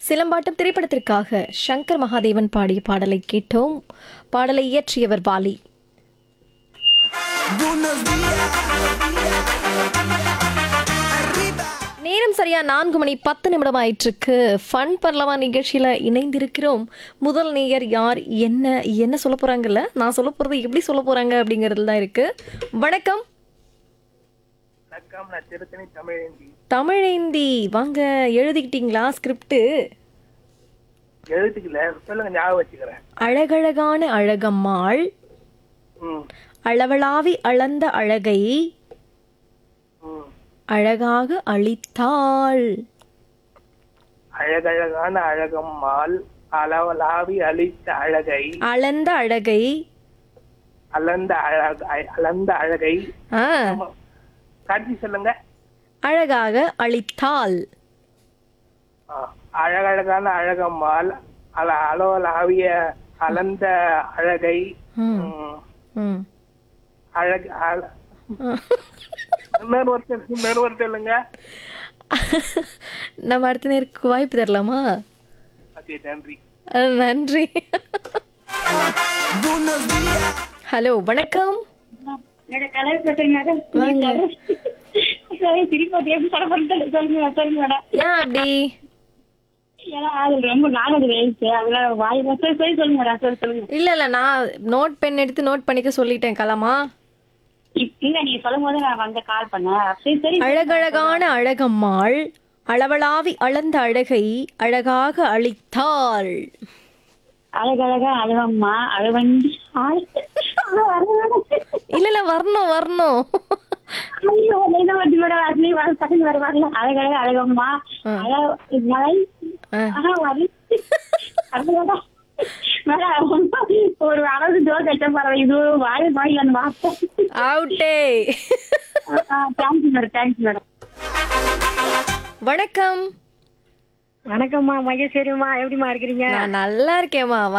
சிலம்பாட்டம் திரைப்படத்திற்காக சங்கர் மகாதேவன் பாடிய பாடலை கேட்டோம் பாடலை இயற்றியவர் வாலி நேரம் சரியா நான்கு மணி பத்து நிமிடம் ஆயிட்டிருக்கு ஃபன் பண்ணலாமா நிகழ்ச்சியில இணைந்திருக்கிறோம் முதல் நேயர் யார் என்ன என்ன சொல்ல போறாங்கல்ல நான் சொல்ல போறது எப்படி சொல்ல போறாங்க அப்படிங்கிறது தான் இருக்கு வணக்கம் வணக்கம் நான் திருத்தணி தமிழேந்தி தமிழேந்தி வாங்க எழுதிக்கிட்டீங்களா ஸ்கிரிப்ட் எழுத்துக்கல சொல்லுங்க ஞாபகம் வச்சுக்கிறேன் அழகழகான அழகம்மாள் ம் அளவளாவி அளந்த அழகை ம் அழகாக அளித்தாள் அழகழகான அழகம்மாள் அளவலாவி அழித்த அழகை அளந்த அழகை அளந்த அழக அளந்த அழகை ஆ காட்சி சொல்லுங்க அழகாக அளித்தாள் ஆ, அழகழகான அழகம்மாள் அல அளவலாவிய அளந்த அழகை ம், ம், ம். அழகு அழ- இன்னொரு ஒருத்தர் இன்னொரு ஒருத்தர் இல்லைங்க நம்ம அடுத்த நேருக்கு வாய்ப்பு தரலாமா ஓகே நன்றி அஹ், நன்றி ஹலோ வணக்கம் என்னோட கலர் சொல்லுங்க சரி திருப்பி எப்படி சொல்ல போறது சொல்லுங்க சொல்லுங்க மேடம் ஏன் அப்படி ஏன்னா அது ரொம்ப நானது வேஸ்ட் அதனால வாய் சரி சரி சொல்லுங்க மேடம் சரி சொல்லுங்க இல்ல இல்ல நான் நோட் பென் எடுத்து நோட் பண்ணிக்க சொல்லிட்டேன் கலாமா இப்- இல்ல நீங்க சொல்லும் போது நான் வந்து கால் பண்ணேன் சரி சரி அழகழகான அழகம்மாள் அளவளாவி அளந்த அழகை அழகாக அளித்தாள் அழகழகா அழகம்மா அழவண்டி ஆள் இல்ல இல்ல வரணும் வரணும் ஐயோ என்ன வந்து மேடம் அதுலயும் வர பசங்க வர வரல அழகழகா அழகம்மா அழ மலை ஆ. ஆஹா வரி அழகழகா மேடம் ஒரு அழகு ஜோர் கட்ட பரவாயில்ல இது வாய் வாய் அந்த வார்த்தை அவுட்டே தேங்க்யூ மேடம் தேங்க்யூ மேடம் வணக்கம் வணக்கம்மா மகேஸ்வரிம்மா எப்படிமா இருக்கிறீங்க நான் நல்லா இருக்கேம்மா